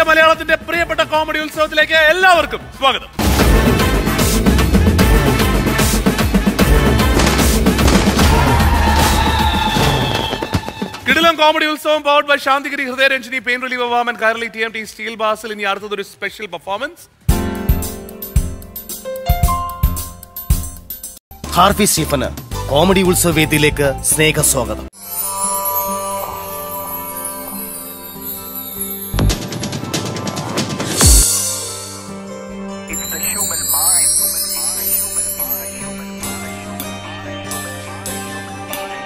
മലയാളത്തിന്റെ പ്രിയപ്പെട്ട കോമഡി ഉത്സവത്തിലേക്ക് എല്ലാവർക്കും സ്വാഗതം കിടിലം കോമഡി ഉത്സവം powered by Santhigiri Hridayaranjini pain relief വാമൻ കയറലി ടി എം ടി സ്റ്റീൽ ബാസിൽ ഇനി അടുത്തത് ഒരു സ്പെഷ്യൽ പെർഫോമൻസ് ഹാർഫി സ്റ്റീഫന് കോമഡി ഉത്സവ വേദിയിലേക്ക് സ്നേഹസ്വാഗതം It's the human mind. Human mind. Human mind. Human mind. Human mind. Human mind.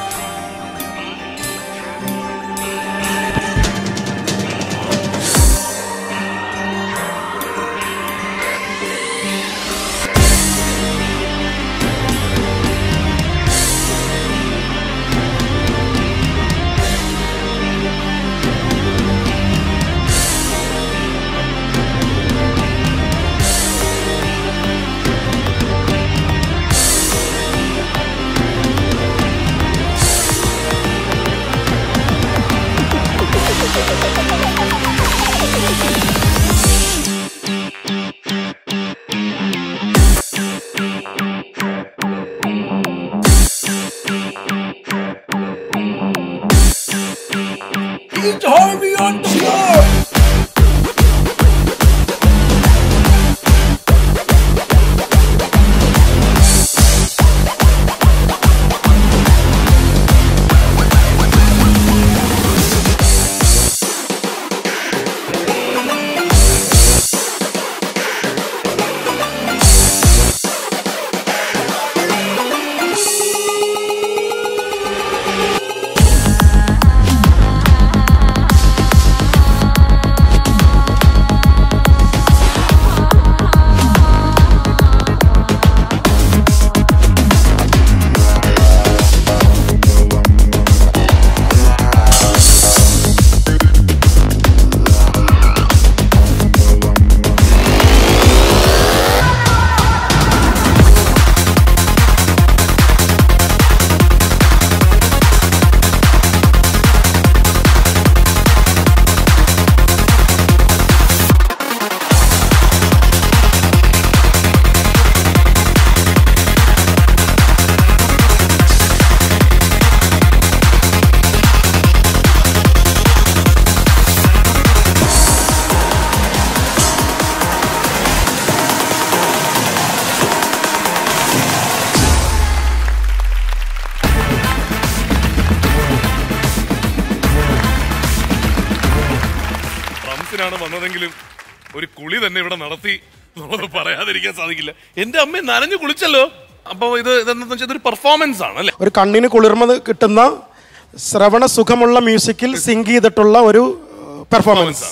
ഡ്രംസിനാണ് വന്നതെങ്കിലും ഒരു കുളി തന്നെ ഇവിടെ നടത്തി എന്നുള്ളത് പറയാതിരിക്കാൻ സാധിക്കില്ല എന്റെ അമ്മ നനഞ്ഞു കുളിച്ചല്ലോ അപ്പൊ ഇത് ഇതെന്താ വെച്ചാൽ ഇതൊരു പെർഫോമൻസ് ആണ് അല്ലേ ഒരു കണ്ണിന് കുളിർമ കിട്ടുന്ന ശ്രവണ സുഖമുള്ള മ്യൂസിക്കിൽ സിങ്ക് ചെയ്തിട്ടുള്ള ഒരു പെർഫോമൻസ്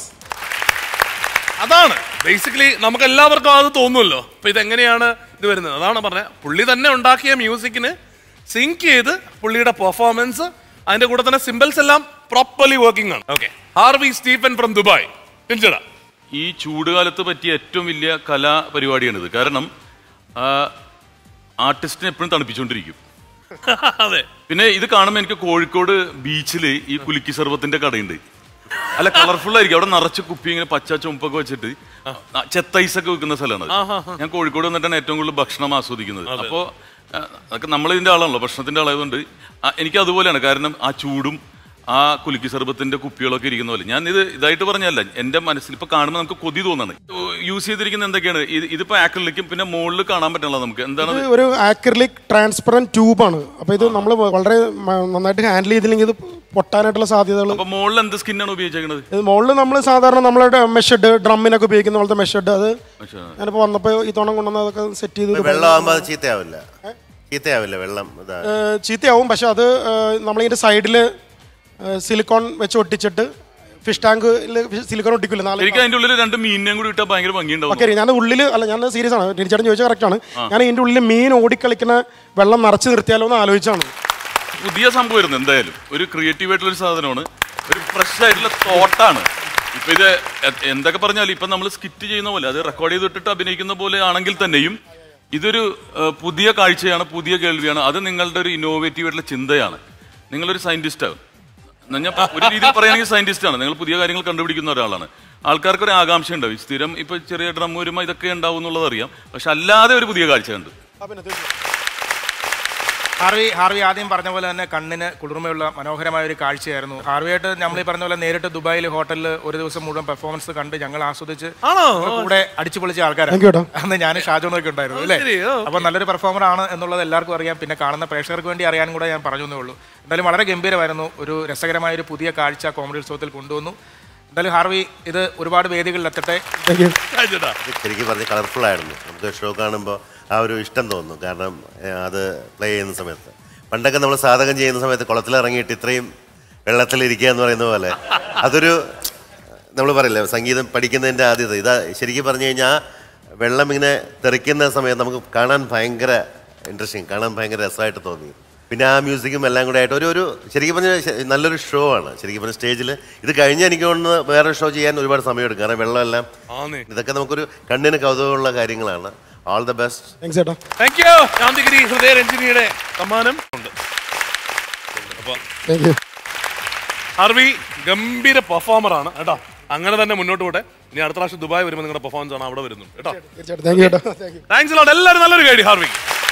അതാണ് ബേസിക്കലി നമുക്ക് എല്ലാവർക്കും അത് തോന്നുമല്ലോ അപ്പൊ ഇതെങ്ങനെയാണ് ഇത് വരുന്നത് അതാണ് പറഞ്ഞത് പുള്ളി തന്നെ ഉണ്ടാക്കിയ മ്യൂസിക്കിന് സിങ്ക് ചെയ്ത് പുള്ളിയുടെ പെർഫോമൻസ് അതിന്റെ കൂടെ തന്നെ സിമ്പിൾസ് എല്ലാം പ്രോപ്പർലി വർക്കിംഗ് ആണ് okay Harvey Stephen from Dubai പിഞ്ചടാ ഈ ചൂടുകാലത്ത് പറ്റിയ ഏറ്റവും വലിയ കലാ പരിപാടിയാണിത് കാരണം ആ, ആർട്ടിസ്റ്റിനെ എപ്പോഴും തണുപ്പിച്ചുകൊണ്ടിരിക്കും അതെ പിന്നെ ഇത് കാണുമ്പോൾ എനിക്ക് കോഴിക്കോട് ബീച്ചിൽ ഈ കുലുക്കി സർവത്തിന്റെ കടയുണ്ട് അല്ല കളർഫുൾ ആയിരിക്കും അവിടെ നിറച്ച് കുപ്പി ഇങ്ങനെ പച്ച ചുമപ്പൊക്കെ വെച്ചിട്ട് ആ, ചെത്തൈസ് ഒക്കെ വെക്കുന്ന സ്ഥലമാണ് ഞാൻ കോഴിക്കോട് വന്നിട്ടാണ് ഏറ്റവും കൂടുതൽ ഭക്ഷണം ആസ്വദിക്കുന്നത് അപ്പോ ആ, അതൊക്കെ നമ്മൾ ഇതിന്റെ ആളാണല്ലോ ഭക്ഷണത്തിന്റെ ആളായതുകൊണ്ട് ആ, എനിക്ക് അതുപോലെയാണ് കാരണം ആ ചൂടും ആ കുലുക്കി സർബത്തിന്റെ കുപ്പികളൊക്കെ ഇരിക്കുന്ന പോലെ ഞാൻ ഇത് ഇതായിട്ട് പറഞ്ഞല്ല എന്റെ മനസ്സിൽ ഇപ്പൊ കാണുമ്പോൾ നമുക്ക് കൊതി തോന്നാണ് യൂസ് ചെയ്തിരിക്കുന്ന എന്തൊക്കെയാണ് ഇത് ഇതിപ്പോ ആക്രിലിക്കും പിന്നെ മുകളിൽ കാണാൻ പറ്റണല്ലോ നമുക്ക് എന്താണ് ഇത് ഒരു ആക്രിലിക് ട്രാൻസ്പെറന്റ് ട്യൂബാണ് അപ്പൊ ഇത് നമ്മൾ വളരെ മ- നന്നായിട്ട് ഹാൻഡിൽ ചെയ്തില്ലെങ്കിൽ ഇത് പൊട്ടാനായിട്ടുള്ള സാധ്യതകൾ അപ്പൊ മുകളിൽ എന്ത് സ്കിന്നാണ് ഉപയോഗിച്ചേക്കുന്നത് ഇത് മുകളിൽ നമ്മൾ സാധാരണ നമ്മളുടെ മെഷഡ് ഡ്രമ്മിനൊക്കെ ഉപയോഗിക്കുന്ന പോലത്തെ മെഷഡ് അത് ഞാനിപ്പോ വന്നപ്പോ ഈ തോണം കൊണ്ടുവന്ന് അതൊക്കെ സെറ്റ് ചെയ്ത് ഇത് വെള്ളമാകുമ്പോൾ അത് ചീത്തയാവില്ല ചീത്തയാവില്ല വെള്ളം ഇതാ ഏഹ് ചീത്തയാവും പക്ഷെ അത് ഏഹ് നമ്മളിതിന്റെ സൈഡിൽ സിലിക്കോൺ വെച്ച് ഒട്ടിച്ചിട്ട് ഫിഷ് ടാങ്കിൽ സിലിക്കോൺ ഒട്ടിക്കില്ല നാല് എനിക്ക് അതിന്റെ ഉള്ളിൽ രണ്ട് മീനിനെയും കൂടി ഇട്ടാൽ ഭയങ്കര ഭംഗിയുണ്ടാവും ഓക്കെ ഞാൻ ഉള്ളിൽ അല്ല ഞാൻ സീരിയസ് ആണ് തിരിച്ചേട്ടൻ ചോദിച്ചാൽ കറക്റ്റ് ആണ് ഞാൻ ഇതിന്റെ ഉള്ളിൽ മീൻ ഓടിക്കളിക്കുന്ന വെള്ളം നിറച്ച് നിർത്തിയാലോ എന്ന് ആലോചിച്ചാണ് പുതിയ സംഭവമായിരുന്നു എന്തായാലും ഒരു ക്രിയേറ്റീവ് ആയിട്ടുള്ള ഒരു സാധനമാണ് ഒരു ഫ്രഷ് ആയിട്ടുള്ള തോട്ടാണ് ഇപ്പൊ ഇത് എ- എന്തൊക്കെ പറഞ്ഞാലും ഇപ്പൊ നമ്മൾ സ്കിറ്റ് ചെയ്യുന്ന പോലെ അത് റെക്കോർഡ് ചെയ്തിട്ടിട്ട് അഭിനയിക്കുന്ന പോലെ ആണെങ്കിൽ തന്നെയും ഇതൊരു ഏഹ്, പുതിയ കാഴ്ചയാണ് പുതിയ കേൾവിയാണ് അത് നിങ്ങളുടെ ഒരു ഇന്നോവേറ്റീവ് ആയിട്ടുള്ള ചിന്തയാണ് നിങ്ങളൊരു സയന്റിസ്റ്റ് ആകും ഞാൻ ഒരു രീതിയിൽ പറയുകയാണെങ്കിൽ സയന്റിസ്റ്റ് ആണ് നിങ്ങൾ പുതിയ കാര്യങ്ങൾ കണ്ടുപിടിക്കുന്ന ഒരാളാണ് ആൾക്കാർക്ക് ഒരു ആകാംക്ഷ ഉണ്ടാവും ഈ സ്ഥിരം ഇപ്പൊ ചെറിയ ഡ്രം വരുമ്പോൾ ഇതൊക്കെ ഉണ്ടാവും എന്നുള്ളത് അറിയാം പക്ഷെ അല്ലാതെ ഒരു പുതിയ കാഴ്ച ഉണ്ട് ആ, പിന്നെ തീർച്ചയായും. ഹാർവി ഹാർവി ആദ്യം പറഞ്ഞ പോലെ തന്നെ കണ്ണിന് കുളിർമയുള്ള മനോഹരമായ ഒരു കാഴ്ചയായിരുന്നു ഹാർവിയായിട്ട് നമ്മൾ ഈ പറഞ്ഞ പോലെ നേരിട്ട് ദുബായിൽ ഹോട്ടലിൽ ഒരു ദിവസം മുഴുവൻ പെർഫോമൻസ് കണ്ട് ഞങ്ങൾ ആസ്വദിച്ച് ആണോ? ഞങ്ങൾ കൂടെ അടിച്ചു പൊളിച്ച Thank you ആൾക്കാരാണ് കേട്ടോ. അന്ന് ഞാൻ ഷാജോണൊക്കെ ഉണ്ടായിരുന്നു അല്ലേ ശരി, ഓ. അപ്പൊ നല്ലൊരു പെർഫോമർ ആണ് എന്നുള്ളത് എല്ലാവർക്കും അറിയാം പിന്നെ കാണുന്ന പ്രേക്ഷകർക്ക് വേണ്ടി അറിയാനും കൂടെ ഞാൻ പറഞ്ഞു എന്നേ ഉള്ളൂ എന്തായാലും വളരെ ഗംഭീരമായിരുന്നു ഒരു രസകരമായ ഒരു പുതിയ കാഴ്ച കോമഡി ഉത്സവത്തിൽ കൊണ്ടുവന്നു എന്തായാലും ഹാർവി ഇത് ഒരുപാട് വേദികളിൽ എത്തട്ടെ Thank you. ചേട്ടാ ഇത് ശരിക്കും പറഞ്ഞ് കളർഫുൾ ആയിരുന്നു നമുക്ക് ഷോ കാണുമ്പോൾ ആ ഒരു ഇഷ്ടം തോന്നുന്നു കാരണം ഏഹ്, അത് പ്ലേ ചെയ്യുന്ന സമയത്ത് പണ്ടൊക്കെ നമ്മൾ സാധകം ചെയ്യുന്ന സമയത്ത് കുളത്തിലിറങ്ങിയിട്ട് ഇത്രയും വെള്ളത്തിലിരിക്കുക എന്ന് പറയുന്ന പോലെ അതൊരു നമ്മൾ പറയില്ലേ സംഗീതം പഠിക്കുന്നതിൻ്റെ ആദ്യത്തെ ഇതാ ശരിക്കും പറഞ്ഞു കഴിഞ്ഞാൽ വെള്ളം ഇങ്ങനെ തെറിക്കുന്ന സമയത്ത് നമുക്ക് കാണാൻ ഭയങ്കര ഇൻട്രസ്റ്റിങ് കാണാൻ ഭയങ്കര രസമായിട്ട് തോന്നി പിന്നെ ആ മ്യൂസിക്കും എല്ലാം കൂടെ ആയിട്ട് ഒരു ഒരു ശരിക്കും പറഞ്ഞാൽ ശ- നല്ലൊരു ഷോ ആണ് ശരിക്കും പറഞ്ഞാൽ സ്റ്റേജിൽ ഇത് കഴിഞ്ഞ് എനിക്ക് തോന്നുന്നു വേറെ ഷോ ചെയ്യാൻ ഒരുപാട് സമയമെടുക്കും കാരണം വെള്ളമെല്ലാം ആന്നേ ഇതൊക്കെ നമുക്കൊരു കണ്ണിന് കൗതുകമുള്ള കാര്യങ്ങളാണ് ഓൾ ദ ബെസ്റ്റ് താങ്ക്സ് ചേട്ടാ താങ്ക് യു ശാന്തിഗിരി ഹൃദയ രഞ്ജിനിയുടെ സമ്മാനം ഉണ്ട് അപ്പൊ താങ്ക് യു ഹർവി ഗംഭീര പെർഫോമർ ആണ് കേട്ടോ അങ്ങനെ തന്നെ മുന്നോട്ട് പോട്ടെ ഇനി അടുത്ത പ്രാവശ്യം ദുബായ് വരുമ്പോൾ നിങ്ങളുടെ പെർഫോമൻസ് ആണ് അവിടെ വരുന്നു കേട്ടോ തീർച്ചയായിട്ടും താങ്ക് യു കേട്ടോ താങ്ക് യു താങ്ക്സ് ലോട്ട് എല്ലാവരും നല്ലൊരു കൈഡി ഹാർവി